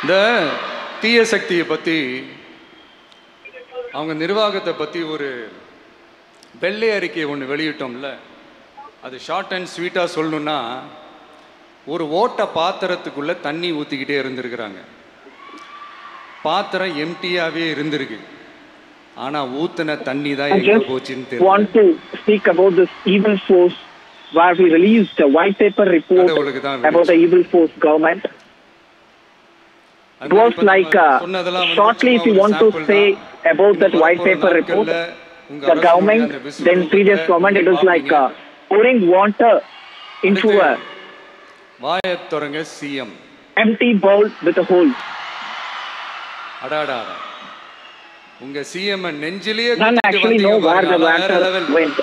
இந்த தீய சக்தியை பற்றி அவங்க நிர்வாகத்தை பற்றி ஒரு வெள்ளை அறிக்கை ஒன்று வெளியிட்டோம்ல அது ஷார்ட் அண்ட் ஸ்வீட்டாக சொல்லணும்னா ஒரு ஓட்ட பாத்திரத்துக்குள்ளே தண்ணி ஊற்றிக்கிட்டே இருந்திருக்கிறாங்க பாத்திரம் எம்டியாகவே இருந்திருக்கு ஆனால் ஊற்றின தண்ணி தான் I எங்கே just போச்சுன்னு தெரியல want to speak about this evil force where we released a white paper report கடவுளுக்கு தான் about the evil force government. It was like, uh, shortly if you want to say about that white paper report, the government, then previous government, it was like uh, pouring water into a வாயத் தொடங்க CM empty bowl with a hole. அடாடா உங்க CM நெஞ்சிலேயே None குத்திட்டு actually வந்தீங்க know where பாருங்க. the வேற water level. went.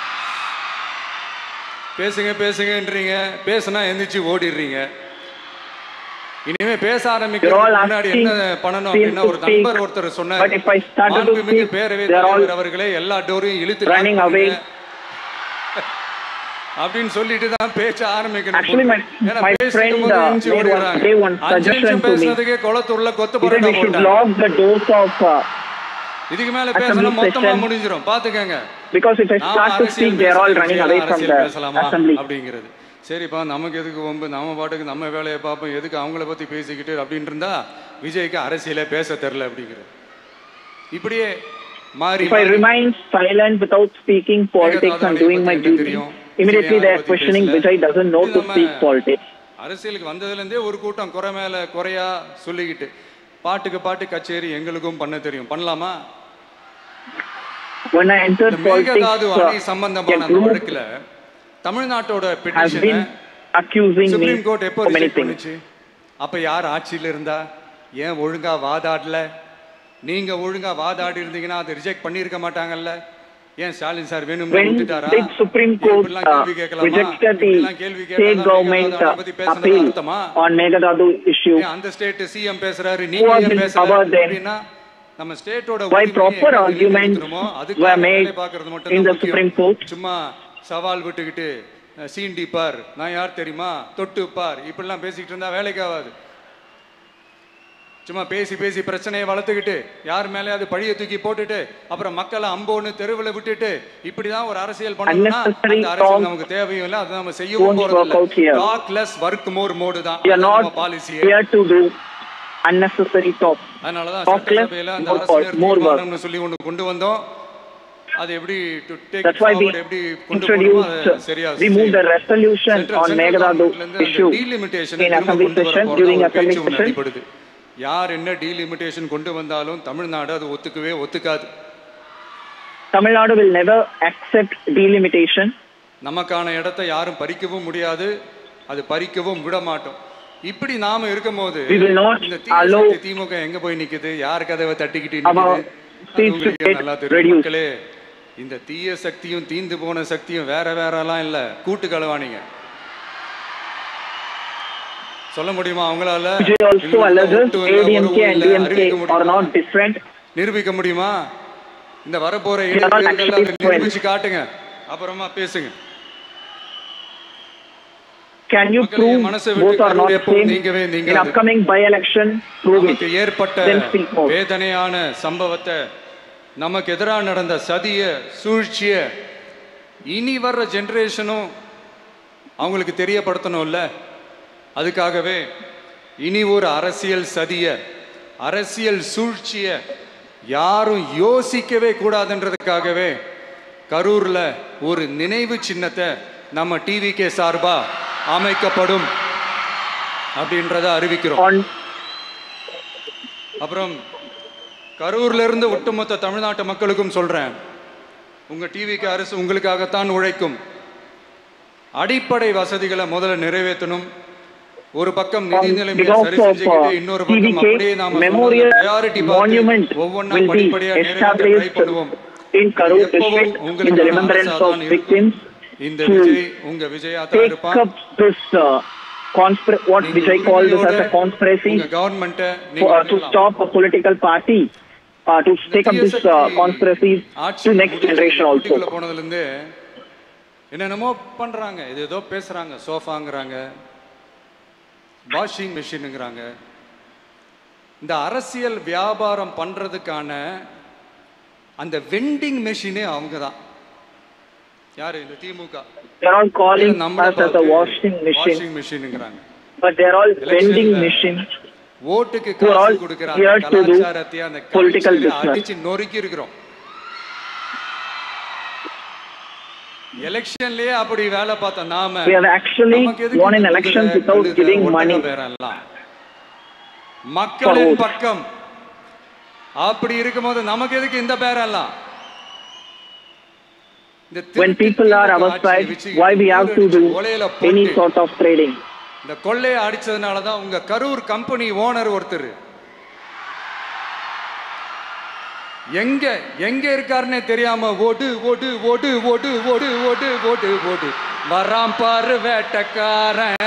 பேசுங்க பேசுங்கன்றீங்க பேசுனா எந்திரிச்சு ஓடிடுறீங்க இனிமே பேச They're all ஆரம்பிக்கிறதுக்கு முன்னாடி asking என்ன பண்ணணும் Steve அப்படின்னா to ஒரு speak. நண்பர் ஒருத்தர் சொன்னார் But if I started to மாண்புமிகு speak, பேரவைத் they're all தலைவர் அவர்களே எல்லா டோரையும் இழுத்து running lock away. பண்ணுங்க. அப்படின்னு சொல்லிட்டு தான் பேச்ச ஆரம்பிக்கணும் Actually, my- ஏன்னா my பேசிட்டு friend, போது uh, எந்திரிச்சு made one- ஓடிடுறாங்க. gave one அஞ்சு suggestion நிமிஷம் to me. பேசுனதுக்கே குளத்தூர்ல கொத்து He said parotta we should போட்டாங்க lock the doors of, uh, இதுக்கு மேல Assembly பேசினா மொத்தமா session. முடிஞ்சிரும் பாத்துக்கங்க because if I நாம start to அரசியல் speak, they're all பேசலாம், running அரசியல் away from the பேசலாமா assembly. அப்படிங்கிறது சரிப்பா நமக்கு எதுக்கு வம்பு நம்ம பாட்டுக்கு நம்ம வேலையை பார்ப்போம் எதுக்கு அவங்கள பத்தி பேசிக்கிட்டு அப்படின்னு இருந்தா விஜய்க்கு அரசியலே பேச தெரில அப்படிங்கிறது இப்படியே மாறி If I மாறி remain silent without speaking politics and doing my duty, immediately they are questioning Vijay doesn't know to speak politics. அரசியலுக்கு வந்ததுல இருந்தே ஒரு கூட்டம் குறை மேல குறையா சொல்லிக்கிட்டு பாட்டுக்கு பாட்டு கச்சேரி எங்களுக்கும் பண்ண தெரியும் பண்ணலாமா When I entered இந்த மேகதாது politics, அணை uh, சம்பந்தமான a அந்த group வழக்குல தமிழ்நாட்டோட has பெட்டிஷனை been accusing me Supreme Court எப்போ for many ரிஜெக்ட் things. பண்ணுச்சு அப்ப யார் ஆட்சியில இருந்தா ஏன் ஒழுங்கா வாதாடல நீங்க ஒழுங்கா வாதாடி இருந்தீங்கன்னா அதை ரிஜெக்ட் பண்ணியிருக்க மாட்டாங்கல்ல ஏன் ஸ்டாலின் சார் வேணும் When விட்டுட்டாரா did Supreme ஏன் Court இப்படிலாம் uh, கேள்வி கேட்கலாமா? rejected the இப்படிலாம் கேள்வி state கேட்டாதான் government மேகதாது uh, அணை பத்தி பேசுனது appeal அர்த்தமா on Megadadu issue? ஏன் அந்த ஸ்டேட் சிஎம் பேசுறாரு was நீங்க ஏன் in பேசல power then? அப்படின்னா நம்ம ஸ்டேட்டோட Why proper arguments were made in the Supreme Court? சும்மா சவால் விட்டுக்கிட்டு அஹ், சீண்டி பார் நான் யார் தெரியுமா தொட்டு பார் இப்படிலாம் பேசிக்கிட்டு இருந்தா வேலைக்கு ஆகாது சும்மா பேசி பேசி பிரச்சனையை வளர்த்துக்கிட்டு யார் மேலே அது பழிய தூக்கி போட்டுட்டு அப்புறம் மக்களை அம்போன்னு தெருவில் விட்டுட்டு இப்படிதான் ஒரு அரசியல் பண்ணணும்னா Unnecessary அந்த அரசியல் talk நமக்கு தேவையும் இல்லை அது நம்ம செய்யவும் won't போறது work out here. இல்லை டாக் லெஸ் ஒர்க் மோர் மோடு தான் We are அதான் நம்ம not பாலிசியே here to do unnecessary talk. அதனாலதான் Talk less, சட்டசபையில அந்த more அரசியல் work, more work. தீர்மானம்னு சொல்லி ஒண்ணு கொண்டு வந்தோம் அது எப்படி to take That's it why we forward, எப்படி கொண்டு போகணுமோ அதை introduced, சரியா removed the செய்யணும். resolution Central- on central Megadadu governmentல இருந்து அந்த issue delimitation in திரும்ப assembly கொண்டு வர session, போறதா during ஒரு assembly பேச்சு ஒண்ணு session. அடிபடுது யார் என்ன டீலிமிட்டேஷன் கொண்டு வந்தாலும் தமிழ்நாடு அது ஒத்துக்கவே ஒத்துக்காது Tamil Nadu will never accept delimitation. நமக்கான இடத்தை யாரும் பறிக்கவும் முடியாது அது பறிக்கவும் விட மாட்டோம் இப்படி நாம இருக்கும்போது We will not இந்த தீய allow சக்தி திமுக எங்க போய் நிக்குது யார் கதவை தட்டிக்கிட்டு our நிக்குது அது seats to உங்களுக்கே get நல்லா தெரியும் reduced. மக்களே இந்த தீய சக்தியும் தீந்து போன சக்தியும் வேற வேறலாம் இல்ல கூட்டு களவாணிங்க சொல்ல முடியுமா அவங்களால Vijay also இவங்களுக்கு alleges ஒட்டு இல்ல, ADMK உறவு and இல்ல, அறிவிக்க DMK are முடியுமா? not different. நிரூபிக்க முடியுமா இந்த வரப்போற They are not இடைத்தேர்தல்ல actually அதை நிரூபிச்சு காட்டுங்க அப்புறமா பேசுங்க Can you மக்களே, prove மனசை விட்டு both are not கருணை எப்பவும் same? நீங்கவே In நீங்காது. upcoming by-election, prove நமக்கு it. ஏற்பட்ட Then speak more. வேதனையான சம்பவத்தை நமக்கு எதிராக நடந்த சதிய சூழ்ச்சிய இனி வர்ற ஜெனரேஷனும் அவங்களுக்கு தெரியப்படுத்தணும்ல அதுக்காகவே இனி ஒரு அரசியல் சதிய அரசியல் சூழ்ச்சிய யாரும் யோசிக்கவே கூடாதுன்றதுக்காகவே கரூர்ல ஒரு நினைவு சின்னத்தை நம்ம டிவிகே சார்பா அமைக்கப்படும் அப்படின்றத அறிவிக்கிறோம் On அப்புறம் கரூர்ல இருந்து ஒட்டுமொத்த தமிழ்நாட்டு மக்களுக்கும் சொல்றேன் உங்க டிவிக்கு அரசு உங்களுக்காகத்தான் உழைக்கும் அடிப்படை வசதிகளை முதல்ல நிறைவேற்றணும் ஒரு பக்கம் நிதி On நிலைமையை behalf சரி of, செஞ்சுக்கிட்டு uh, இன்னொரு பக்கம் TVK, அப்படியே நாம memorial ப்ரையாரிட்டி monument பார்த்து ஒவ்வொன்றா will be படிப்படியா நிறைவேற்ற ட்ரை established பண்ணுவோம் in Karur எப்பவும் district in the உங்களுக்கான remembrance அரசாதான் of இருக்கும். victims இந்த to விஜய் உங்க விஜயா தான் take இருப்பான் up this uh, conspir- what நீங்க Vijay called this as a உரிமையோட conspiracy உங்க கவர்மெண்ட்டை for, நீங்க uh, to பண்ணலாம். stop a political party uh, to take up this uh, conspiracies to next generation also. வீட்டுக்குள்ள போனதுல இருந்து என்னென்னமோ பண்றாங்க இது ஏதோ பேசுறாங்க சோஃபாங்கிறாங்க வாஷிங் மிஷினுங்கிறாங்க இந்த அரசியல் வியாபாரம் பண்றதுக்கான அந்த வெண்டிங் மெஷினே அவங்க தான் யாரு இந்த திமுக They're all calling நம்மளை us as a washing machine, washing மிஷினுங்கிறாங்க but they're all vending Electionல machine. ஓட்டுக்கு Who are காசு all கொடுக்கிற here அந்த to do கலாச்சாரத்தை அந்த political culture-ஐ business. அடிச்சு நொறுக்கி இருக்கிறோம் எலெக்ஷன்லயே அப்படி வேலை பார்த்த நாம We have actually நமக்கு எதுக்கு won in இந்த elections குதிரை, without கழுதை, giving ஒட்டகம் money. பேரெல்லாம். மக்களின் votes. பக்கம் அப்படி இருக்கும்போது நமக்கு எதுக்கு இந்த பேரெல்லாம் இந்த When திருட்டு people are திமுக our ஆட்சியை side, வச்சு why we have to do கொலையில any போட்டு sort of trading? இந்த கொள்ளையை அடிச்சதுனால தான் உங்க கரூர் கம்பெனி ஓனர் ஒருத்தர் எங்க எங்க இருக்காருன்னே தெரியாம ஓடு ஓடு ஓடு ஓடு ஓடு ஓடு ஓடு ஓடு வராம் பாரு வேட்டக்காரன்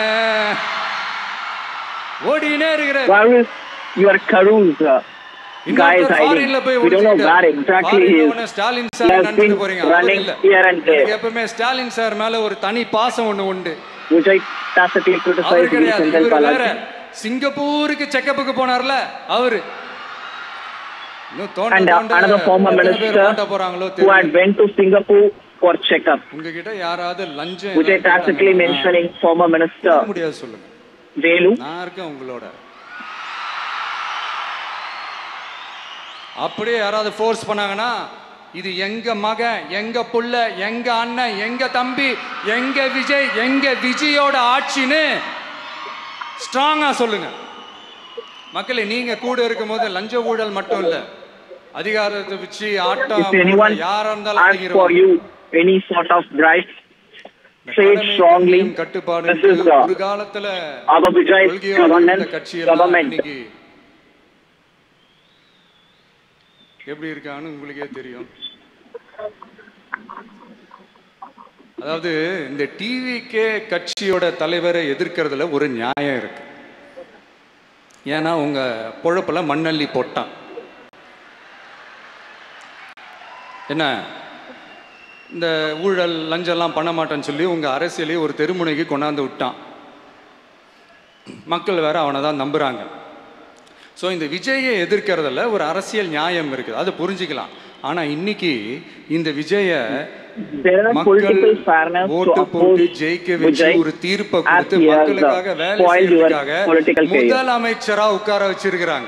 ஓடினே இருக்கிறார் Why is your Karun's uh, guy is இன்னொருத்தர் hiding? foreignல போய் We don't know ஒளிஞ்சுக்கிட்டார். where exactly he foreignல is. உடனே ஸ்டாலின் He சார் has நன்றிட்டு been போறீங்க அவர் running இல்ல. here and there. எனக்கு எப்பவுமே ஸ்டாலின் சார் மேல ஒரு தனி பாசம் ஒண்ணு உண்டு Vijay tacitly அவர் criticized me, கிடையாது Senthil இவர் வேற Balaji. சிங்கப்பூருக்கு செக்கப்புக்கு போனார்ல அவரு இன்னும் தோண்ட And uh, தோண்ட another former எத்தனை பேர் minister மாட்ட போறாங்களோ who had தெரியல went to Singapore for checkup. உங்ககிட்ட யாராவது லஞ்சம் Vijay ஏதாவது tacitly கேட்டாங்கன்னா, mentioning former சொல்ல minister முடியாது சொல்லுங்க Velu. நான் இருக்கேன் உங்களோட அப்படியே யாராவது ஃபோர்ஸ் பண்ணாங்கன்னா இது எங்க மகன் எங்க புள்ள எங்க அண்ணன் எங்க தம்பி எங்க விஜய் எங்க விஜயோட ஆட்சின்னு ஸ்ட்ராங்கா சொல்லுங்க மக்களே நீங்க கூட இருக்கும்போது லஞ்ச ஊழல் மட்டும் இல்ல அதிகாரத்தை வச்சு ஆட்டம் If anyone யாரா இருந்தாலும் asks for அடங்கிடுவாங்க. you any sort of bribe, இந்த say it கடமை, strongly. கண்ணியம், கட்டுப்பாடு This is the ஒரு காலத்துல our Vijay's கொள்கையோட இருந்த governance, கட்சியெல்லாம் government. இன்னைக்கு எப்படி இருக்கான்னு உங்களுக்கே தெரியும் அதாவது இந்த டிவிகே கட்சியோட தலைவரை எதிர்க்கிறதுல ஒரு நியாயம் இருக்கு ஏன்னா உங்க பொழப்புல மண்ணள்ளி போட்டான் என்ன இந்த ஊழல் லஞ்சம்லாம் பண்ண மாட்டேன்னு சொல்லி உங்க அரசியலையே ஒரு தெருமுனைக்கு கொண்டாந்து விட்டான் மக்கள் வேற அவனை தான் நம்புறாங்க ஸோ இந்த விஜயை எதிர்க்கிறதுல ஒரு அரசியல் நியாயம் இருக்குது அது புரிஞ்சுக்கலாம் ஆனா இன்னைக்கு இந்த விஜய There are மக்கள் political fairness to ஓட்டு போட்டு oppose ஜெயிக்க வச்சு Vijay ஒரு தீர்ப்பை as கொடுத்து he has மக்களுக்காக uh, வேலை spoiled your செய்யறதுக்காக political career. முதலமைச்சரா உட்கார வச்சிருக்கிறாங்க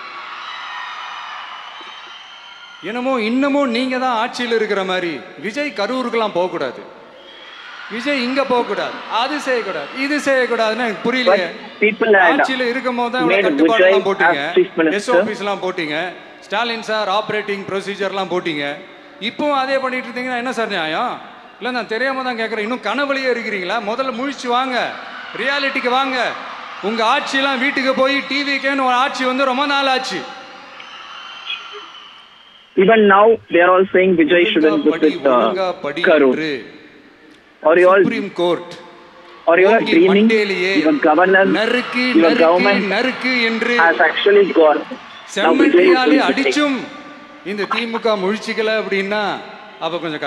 என்னமோ இன்னமும் நீங்க தான் ஆட்சியில் இருக்கிற மாதிரி விஜய் கரூருக்கெல்லாம் போகக்கூடாது விஜய் இங்க போகக்கூடாது அது செய்யக்கூடாது இது செய்யக்கூடாதுன்னு எனக்கு புரியலையே But people had ஆட்சியில இருக்கும் போது தான் made கட்டுப்பாடுலாம் Vijay போட்டீங்க as chief minister. எஸ்ஓபிஸ்லாம் போட்டீங்க ஸ்டாலின் சார் ஆப்ரேட்டிங் ப்ரொசீஜர்லாம் போட்டீங்க இப்பவும் அதே பண்ணிட்டு இருந்தீங்கன்னா என்ன சார் நியாயம் இல்லை நான் தெரியாம தான் கேட்குறேன் இன்னும் கனவுலயே இருக்கிறீங்களா முதல்ல முழிச்சு வாங்க ரியாலிட்டிக்கு வாங்க உங்க ஆட்சியெல்லாம் வீட்டுக்கு போய் டிவிக்கேன்னு ஒரு ஆட்சி வந்து ரொம்ப நாள் ஆச்சு Even now, they are all saying Vijay shouldn't படி visit ஒழுங்கா uh, படி Karur. என்று Or you all, Supreme Court or you are ஓங்கி dreaming மண்டையிலேயே your governance, நறுக்கு your நறுக்கு government நறுக்கு என்று has actually gone. Now Vijay is செம்மறியாலே going to take அடிச்சும் இந்த திமுக முழிச்சிக்கல அப்படின்னா அப்ப கொஞ்சம்